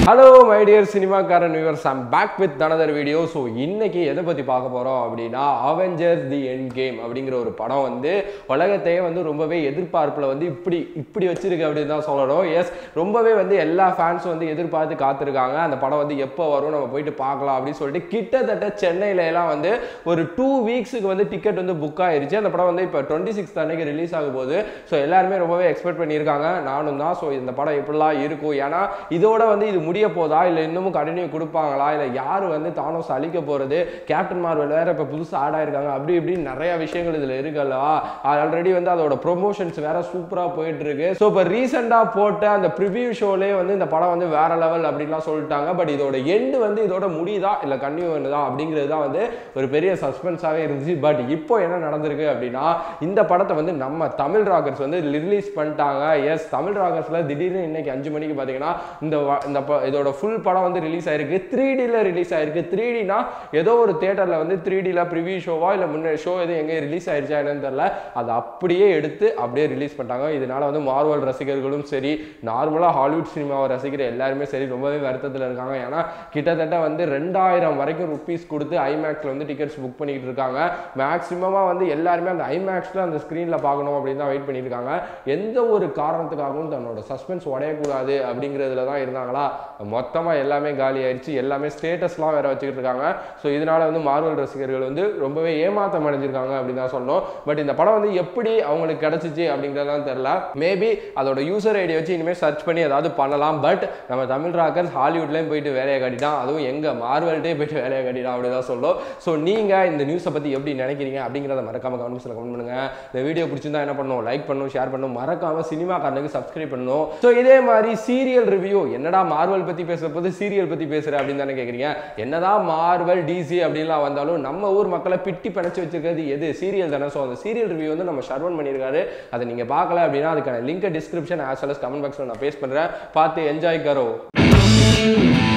hello my dear சினிமாக்காரன் viewers I'm back with another video so இன்னைக்கு எதை பற்றி பார்க்க போகிறோம் அப்படின்னா அவெஞ்சர்ஸ் தி எண்ட் கேம் அப்படிங்கிற ஒரு படம் வந்து உலகத்தையே வந்து ரொம்பவே எதிர்பார்ப்பில் வந்து இப்படி இப்படி வச்சிருக்கு அப்படின்னு தான் சொல்லணும் எஸ் ரொம்பவே வந்து எல்லா ஃபேன்ஸும் வந்து எதிர்பார்த்து காத்திருக்காங்க அந்த படம் வந்து எப்போ வரும் நம்ம போயிட்டு பார்க்கலாம் அப்படின்னு சொல்லிட்டு கிட்டத்தட்ட சென்னையில எல்லாம் வந்து ஒரு டூ வீக்ஸுக்கு வந்து டிக்கெட் வந்து புக் ஆயிருச்சு அந்த படம் வந்து இப்போ டுவெண்ட்டி சிக்ஸ் அன்னைக்கு ரிலீஸ் ஆக போகுது ஸோ எல்லாருமே ரொம்பவே எக்ஸ்பெக்ட் பண்ணியிருக்காங்க நானும் தான் ஸோ இந்த படம் எப்படிலாம் இருக்கும் ஏன்னா இதோட வந்து இது முடிய போதா இல்லை இன்னமும் கண்டினியூ கொடுப்பாங்களா இல்லை யார் வந்து தானோஸ் அழிக்க போகிறது கேப்டன் மார்வல் வேற இப்போ புதுசாக ஆட் ஆயிருக்காங்க அப்படி இப்படின்னு நிறைய விஷயங்கள் இதில் இருக்குல்லவா ஆல்ரெடி வந்து அதோட ப்ரொமோஷன்ஸ் வேற சூப்பராக போயிட்டு இருக்கு ஸோ இப்போ ரீசெண்டாக போட்ட அந்த ப்ரிவியூ ஷோலே வந்து இந்த படம் வந்து வேற லெவல் அப்படின்லாம் சொல்லிட்டாங்க பட் இதோட எண்டு வந்து இதோட முடியுதா இல்லை கன்டினியூ பண்ணுதா அப்படிங்கிறது தான் வந்து ஒரு பெரிய சஸ்பென்ஸாகவே இருந்துச்சு பட் இப்போ என்ன நடந்திருக்கு அப்படின்னா இந்த படத்தை வந்து நம்ம தமிழ் ராக்கர்ஸ் வந்து ரிலீஸ் பண்ணிட்டாங்க எஸ் தமிழ் ராக்கர்ஸில் திடீர்னு இன்னைக்கு அஞ்சு மணிக்கு பார்த்தீங்கன்னா இந்த வ- இந்த ப- இதோட ஃபுல் படம் வந்து ரிலீஸ் ஆயிருக்கு த்ரீ டியில் ரிலீஸ் ஆயிருக்கு த்ரீ டினா ஏதோ ஒரு தேட்டரில் வந்து த்ரீ டியில் ப்ரிவியூ ஷோவா இல்லை முன்னே ஷோ எதுவும் எங்கே ரிலீஸ் ஆயிருச்சா என்னன்னு தெரியல அதை அப்படியே எடுத்து அப்படியே ரிலீஸ் பண்ணிட்டாங்க இதனால வந்து மார்வல் ரசிகர்களும் சரி நார்மலாக ஹாலிவுட் சினிமாவை ரசிக்கிற எல்லாருமே சரி ரொம்பவே வருத்தத்தில் இருக்காங்க ஏன்னா கிட்டத்தட்ட வந்து ரெண்டாயிரம் வரைக்கும் ருபீஸ் கொடுத்து ஐமேக்ஸில் வந்து டிக்கெட்ஸ் புக் பண்ணிட்டு இருக்காங்க மேக்ஸிமமாக வந்து எல்லாருமே அந்த ஐமேக்ஸில் அந்த ஸ்க்ரீனில் பார்க்கணும் அப்படின்னு தான் வெயிட் பண்ணியிருக்காங்க எந்த ஒரு காரணத்துக்காகவும் தன்னோட சஸ்பென்ஸ் உடையக்கூடாது அப்படிங்கிறதுல தான் இருந்தாங்களா மொத்தமாக எல்லாமே காலி ஆயிடுச்சு எல்லாமே ஸ்டேட்டஸ்லாம் வேற வச்சுக்கிட்டு இருக்காங்க ஸோ இதனால வந்து மார்வல் ரசிகர்கள் வந்து ரொம்பவே ஏமாத்தம் அடைஞ்சிருக்காங்க அப்படின்னு தான் சொல்லணும் பட் இந்த படம் வந்து எப்படி அவங்களுக்கு கிடைச்சிச்சு அப்படிங்கிறதான் தெரில மேபி அதோட யூசர் ஐடி வச்சு இனிமேல் சர்ச் பண்ணி ஏதாவது பண்ணலாம் பட் நம்ம தமிழ் ராக்கர்ஸ் ஹாலிவுட்லேயும் போயிட்டு வேலையை கட்டிட்டான் அதுவும் எங்கே மார்வல்ட்டே போயிட்டு வேலையை கட்டிட்டான் அப்படி தான் சொல்லும் ஸோ நீங்கள் இந்த நியூஸை பற்றி எப்படி நினைக்கிறீங்க அப்படிங்கிறத மறக்காம கமெண்ட்ஸில் கமெண்ட் பண்ணுங்க இந்த வீடியோ பிடிச்சிருந்தா என்ன பண்ணணும் லைக் பண்ணணும் ஷேர் பண்ணணும் மறக்காம சினிமா காரனுக்கு சப்ஸ்கிரைப் பண்ணணும் ஸோ இதே மாதிரி சீரியல் ரிவ்யூ என்னடா மார்வல் பற்றி பேசுற போது சீரியல் பற்றி பேசுகிற அப்படின்னு தானே கேட்குறீங்க என்னதான் மார்வல் டிசி அப்படின்லாம் வந்தாலும் நம்ம ஊர் மக்களை பிட்டி பிணைச்சு வச்சிருக்கிறது எது சீரியல் தானே ஸோ அந்த சீரியல் ரிவ்யூ வந்து நம்ம ஷர்வன் பண்ணியிருக்காரு அதை நீங்கள் பார்க்கல அப்படின்னா அதுக்கான link description as well comment பாக்ஸில் நான் பேஸ் பண்ணுறேன் பார்த்து என்ஜாய் கரோ